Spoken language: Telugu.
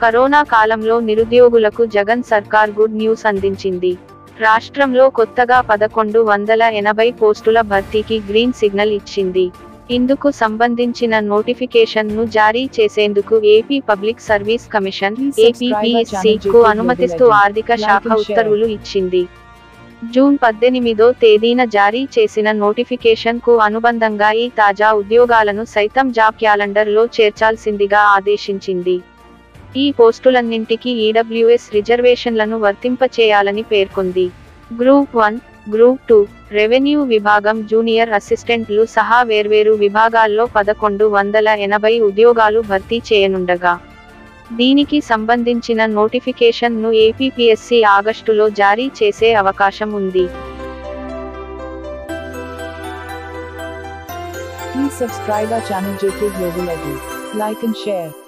కరోనా కాలంలో నిరుద్యోగులకు జగన్ సర్కార్ గుడ్ న్యూస్ అందించింది రాష్ట్రంలో కొత్తగా పదకొండు వందల ఎనభై పోస్టుల భర్తీకి గ్రీన్ సిగ్నల్ ఇచ్చింది ఇందుకు సంబంధించిన నోటిఫికేషన్ ను జారీ చేసేందుకు AP public service commission Please subscribe our APPSC channel కు JK అనుమతిస్తూ Global ID. ఆర్థిక Like శాఖ and share. ఉత్తర్వులు ఇచ్చింది జూన్ పద్దెనిమిదో తేదీన జారీ చేసిన నోటిఫికేషన్ కు అనుబంధంగా ఈ తాజా ఉద్యోగాలను సైతం జాబ్ క్యాలెండర్ లో చేర్చాల్సిందిగా ఆదేశించింది ఈ పోస్టులన్నింటికీ ఈడబ్ల్యూఎస్ రిజర్వేషన్లను వర్తింపచేయాలని పేర్కొంది group one group two revenue విభాగం జూనియర్ అసిస్టెంట్లు సహా వేర్వేరు విభాగాల్లో పదకొండు వందల ఎనభై ఉద్యోగాలు భర్తీ చేయనుండగా దీనికి సంబంధించిన నోటిఫికేషన్ ను ఏపీపీఎస్సీ ఆగస్టులో జారీ చేసే అవకాశం ఉంది Please subscribe our channel JK Global ID. Like and share.